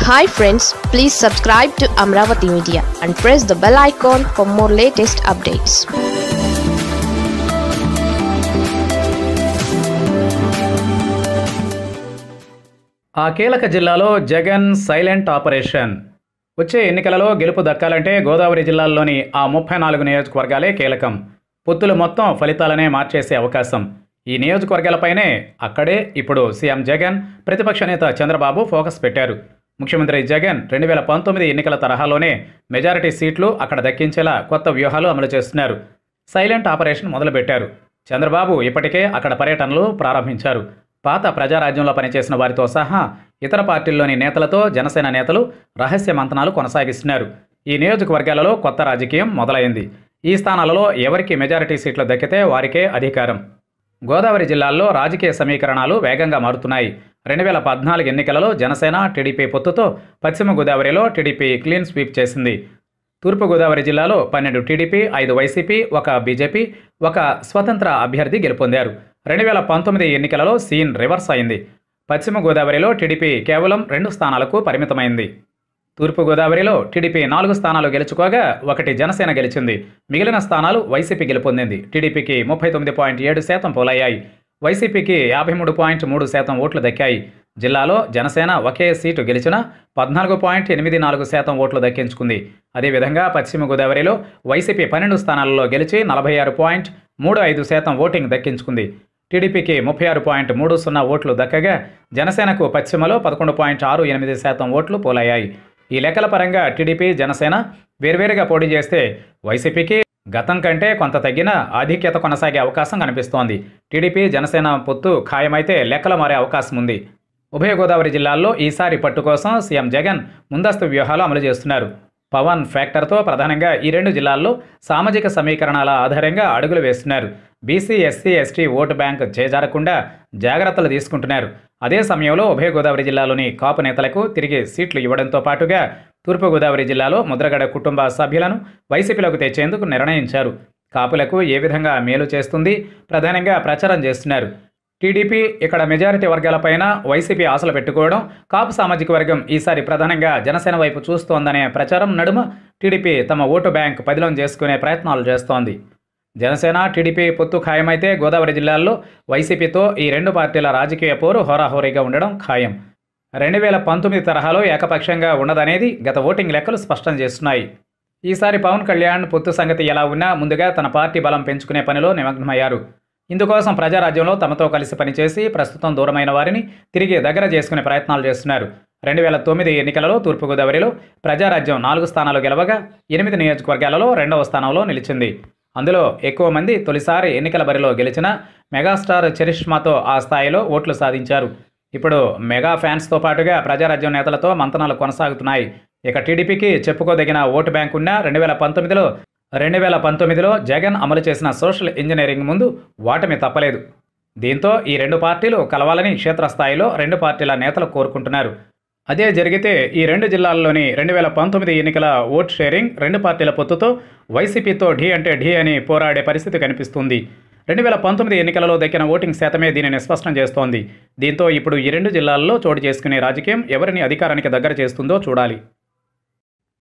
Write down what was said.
hi friends please subscribe to Amaravati media and press the bell icon for more latest updates ఆ కీలక జిల్లాలో Jagan silent operation వచ్చే ఎన్నికలలో గెలుపు దక్కాలంటే గోదావరి జిల్లాల్లోని ఆ ముప్పై నాలుగు నియోజకవర్గాలే కీలకం పొత్తులు మొత్తం ఫలితాలనే మార్చేసే అవకాశం ఈ నియోజకవర్గాలపైనే అక్కడే ఇప్పుడు సీఎం జగన్ ప్రతిపక్ష నేత చంద్రబాబు ఫోకస్ పెట్టారు ముఖ్యమంత్రి జగన్ రెండు వేల పంతొమ్మిది ఎన్నికల తరహాలోనే మెజారిటీ సీట్లు అక్కడ దక్కించేలా కొత్త వ్యూహాలు అమలు చేస్తున్నారు సైలెంట్ ఆపరేషన్ మొదలుపెట్టారు చంద్రబాబు ఇప్పటికే అక్కడ పర్యటనలు ప్రారంభించారు పాత ప్రజారాజ్యంలో పనిచేసిన వారితో సహా ఇతర పార్టీల్లోని నేతలతో జనసేన నేతలు రహస్య మంతనాలు కొనసాగిస్తున్నారు ఈ నియోజకవర్గాలలో కొత్త రాజకీయం మొదలైంది ఈ స్థానాలలో ఎవరికి మెజారిటీ సీట్లు దక్కితే వారికే అధికారం గోదావరి జిల్లాల్లో రాజకీయ సమీకరణాలు వేగంగా మారుతున్నాయి రెండు వేల పద్నాలుగు ఎన్నికలలో జనసేన టీడీపీ పొత్తుతో పశ్చిమ గోదావరిలో టీడీపీ క్లీన్ స్వీప్ చేసింది తూర్పుగోదావరి జిల్లాలో పన్నెండు టీడీపీ ఐదు వైసీపీ ఒక బీజేపీ ఒక స్వతంత్ర అభ్యర్థి గెలుపొందారు రెండు వేల పంతొమ్మిది ఎన్నికలలో సీన్ రివర్స్ అయింది పశ్చిమ గోదావరిలో టీడీపీ కేవలం రెండు స్థానాలకు పరిమితమైంది తూర్పుగోదావరిలో టీడీపీ నాలుగు స్థానాలు గెలుచుకోగా ఒకటి జనసేన గెలిచింది మిగిలిన స్థానాలు వైసీపీ గెలుపొందింది టీడీపీకి ముప్పై తొమ్మిది పాయింట్ ఏడు శాతం పోలయ్యాయి వైసీపీకి యాభై మూడు పాయింట్ మూడు శాతం ఓట్లు దక్కాయి జిల్లాలో జనసేన ఒకే సీటు గెలిచిన పద్నాలుగు పాయింట్ ఎనిమిది నాలుగు శాతం ఓట్లు దక్కించుకుంది అదేవిధంగా పశ్చిమ గోదావరిలో వైసీపీ పన్నెండు స్థానాలలో గెలిచి నలభై ఆరు పాయింట్ మూడు ఐదు శాతం ఓటింగ్ దక్కించుకుంది టీడీపీకి ముప్పై ఆరు పాయింట్ మూడు సున్నా ఓట్లు దక్కగా జనసేనకు పశ్చిమలో పదకొండు పాయింట్ ఆరు ఎనిమిది శాతం ఓట్లు పోలయ్యాయి ఈ లెక్కల పరంగా టీడీపీ జనసేన వేర్వేరుగా పోటీ చేస్తే వైసీపీకి గతం కంటే కొంత తగ్గిన ఆధిక్యత కొనసాగే అవకాశం కనిపిస్తోంది టీడీపీ జనసేన పొత్తు ఖాయమైతే లెక్కలు మారే అవకాశం ఉంది ఉభయ గోదావరి జిల్లాల్లో ఈసారి పట్టు కోసం సీఎం జగన్ ముందస్తు వ్యూహాలు అమలు చేస్తున్నారు పవన్ ఫ్యాక్టర్తో ప్రధానంగా ఈ రెండు జిల్లాల్లో సామాజిక సమీకరణాల ఆధారంగా అడుగులు వేస్తున్నారు BC SC ST vote bank చేజారకుండా జాగ్రత్తలు తీసుకుంటున్నారు అదే సమయంలో ఉభయ గోదావరి జిల్లాలోని కాపు నేతలకు తిరిగి సీట్లు ఇవ్వడంతో పాటుగా తూర్పుగోదావరి జిల్లాలో ముద్రగడ కుటుంబ సభ్యులను వైసీపీలోకి తెచ్చేందుకు నిర్ణయించారు కాపులకు ఏ విధంగా మేలు చేస్తుంది ప్రధానంగా ప్రచారం చేస్తున్నారు టీడీపీ ఇక్కడ మెజారిటీ వర్గాలపైన వైసీపీ ఆశలు పెట్టుకోవడం కాపు సామాజిక వర్గం ఈసారి ప్రధానంగా జనసేన వైపు చూస్తోందనే ప్రచారం నడుమ టీడీపీ తమ ఓటు బ్యాంక్ పదిలం చేసుకునే ప్రయత్నాలు చేస్తోంది జనసేన టీడీపీ పొత్తు ఖాయమైతే గోదావరి జిల్లాల్లో వైసీపీతో ఈ రెండు పార్టీల రాజకీయ పోరు హోరాహోరీగా ఉండడం ఖాయం రెండు వేల పంతొమ్మిది తరహాలో ఏకపక్షంగా ఉండదనేది గత ఓటింగ్ లెక్కలు స్పష్టం చేస్తున్నాయి ఈసారి పవన్ కళ్యాణ్ పొత్తు సంగతి ఎలా ఉన్నా ముందుగా తన పార్టీ బలం పెంచుకునే పనిలో నిమగ్నమయ్యారు ఇందుకోసం ప్రజారాజ్యంలో తమతో కలిసి పనిచేసి ప్రస్తుతం దూరమైన వారిని తిరిగి దగ్గర చేసుకునే ప్రయత్నాలు చేస్తున్నారు రెండు వేల తొమ్మిది ఎన్నికలలో తూర్పుగోదావరిలో ప్రజారాజ్యం నాలుగు స్థానాలు గెలవగా ఎనిమిది నియోజకవర్గాలలో రెండవ స్థానంలో నిలిచింది అందులో ఎక్కువ మంది తొలిసారి ఎన్నికల బరిలో గెలిచిన మెగాస్టార్ చరిష్మాతో ఆ స్థాయిలో ఓట్లు సాధించారు ఇప్పుడు మెగా ఫ్యాన్స్తో పాటుగా ప్రజారాజ్యం నేతలతో మంతనాలు కొనసాగుతున్నాయి ఇక టీడీపీకి చెప్పుకోదగిన ఓటు బ్యాంక్ ఉన్న రెండు వేల పంతొమ్మిదిలో రెండు వేల పంతొమ్మిదిలో జగన్ అమలు చేసిన సోషల్ ఇంజనీరింగ్ ముందు ఓటమి తప్పలేదు దీంతో ఈ రెండు పార్టీలు కలవాలని క్షేత్రస్థాయిలో రెండు పార్టీల నేతలు కోరుకుంటున్నారు అదే జరిగితే ఈ రెండు జిల్లాల్లోని రెండు వేల పంతొమ్మిది ఎన్నికల ఓట్ షేరింగ్ రెండు పార్టీల పొత్తుతో వైసీపీతో ఢీ అంటే ఢీ అని పోరాడే పరిస్థితి కనిపిస్తుంది రెండు వేల పంతొమ్మిది ఎన్నికలలో దక్కిన ఓటింగ్ శాతమే దీనిని స్పష్టం చేస్తోంది దీంతో ఇప్పుడు ఈ రెండు జిల్లాల్లో చోటు చేసుకునే రాజకీయం ఎవరిని అధికారానికి దగ్గర చేస్తుందో చూడాలి